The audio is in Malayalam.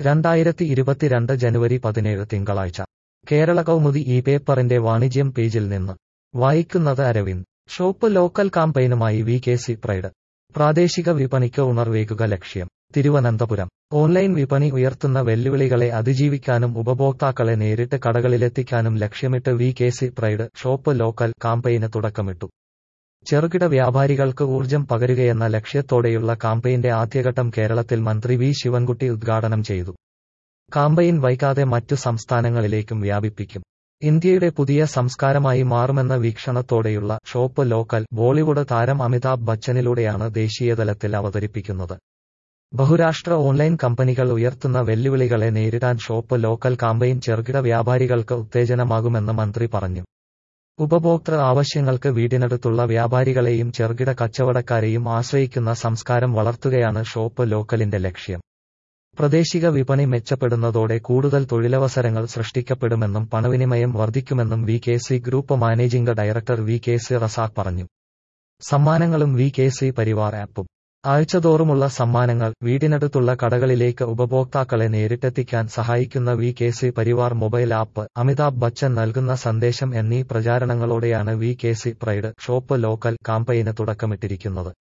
രണ്ടായിരത്തി ഇരുപത്തിരണ്ട് ജനുവരി പതിനേഴ് തിങ്കളാഴ്ച കേരള കൗമുദി ഈ പേപ്പറിന്റെ വാണിജ്യം പേജിൽ നിന്ന് വായിക്കുന്നത് അരവിന്ദ് ഷോപ്പ് ലോക്കൽ കാമ്പയിനുമായി വി കെ സി പ്രൈഡ് പ്രാദേശിക വിപണിക്ക് ഉണർവേകുക ലക്ഷ്യം തിരുവനന്തപുരം ഓൺലൈൻ വിപണി ഉയർത്തുന്ന വെല്ലുവിളികളെ അതിജീവിക്കാനും ഉപഭോക്താക്കളെ നേരിട്ട് കടകളിലെത്തിക്കാനും ലക്ഷ്യമിട്ട് V K C pride shop local കാമ്പയിന് തുടക്കമിട്ടു ചെറുകിട വ്യാപാരികൾക്ക് ഊർജം പകരുകയെന്ന ലക്ഷ്യത്തോടെയുള്ള കാമ്പയിന്റെ ആദ്യഘട്ടം കേരളത്തിൽ മന്ത്രി വി ശിവൻകുട്ടി ഉദ്ഘാടനം ചെയ്തു കാമ്പയിൻ വൈകാതെ മറ്റു സംസ്ഥാനങ്ങളിലേക്കും വ്യാപിപ്പിക്കും ഇന്ത്യയുടെ പുതിയ സംസ്കാരമായി മാറുമെന്ന വീക്ഷണത്തോടെയുള്ള ഷോപ്പ് ലോക്കൽ ബോളിവുഡ് താരം അമിതാഭ് ബച്ചനിലൂടെയാണ് ദേശീയതലത്തിൽ അവതരിപ്പിക്കുന്നത് ബഹുരാഷ്ട്ര ഓൺലൈൻ കമ്പനികൾ ഉയർത്തുന്ന വെല്ലുവിളികളെ നേരിടാൻ ഷോപ്പ് ലോക്കൽ കാമ്പയിൻ ചെറുകിട വ്യാപാരികൾക്ക് ഉത്തേജനമാകുമെന്ന് മന്ത്രി പറഞ്ഞു ഉപഭോക്തൃ ആവശ്യങ്ങൾക്ക് വീടിനടുത്തുള്ള വ്യാപാരികളെയും ചെറുകിട കച്ചവടക്കാരെയും ആശ്രയിക്കുന്ന സംസ്കാരം വളർത്തുകയാണ് ഷോപ്പ് ലോക്കലിന്റെ ലക്ഷ്യം പ്രാദേശിക വിപണി മെച്ചപ്പെടുന്നതോടെ കൂടുതൽ തൊഴിലവസരങ്ങൾ സൃഷ്ടിക്കപ്പെടുമെന്നും പണവിനിമയം വർദ്ധിക്കുമെന്നും V K C group managing director V K C Razak പറഞ്ഞു സമ്മാനങ്ങളും വി കെ സി പരിവാർ ആപ്പും ആഴ്ചതോറുമുള്ള സമ്മാനങ്ങൾ വീടിനടുത്തുള്ള കടകളിലേക്ക് ഉപഭോക്താക്കളെ നേരിട്ടെത്തിക്കാൻ സഹായിക്കുന്ന V K C Parivar mobile app Amitabh Bachchan നൽകുന്ന സന്ദേശം എന്നീ പ്രചാരണങ്ങളോടെയാണ് V K C pride shop local കാമ്പയിന് തുടക്കമിട്ടിരിക്കുന്നത്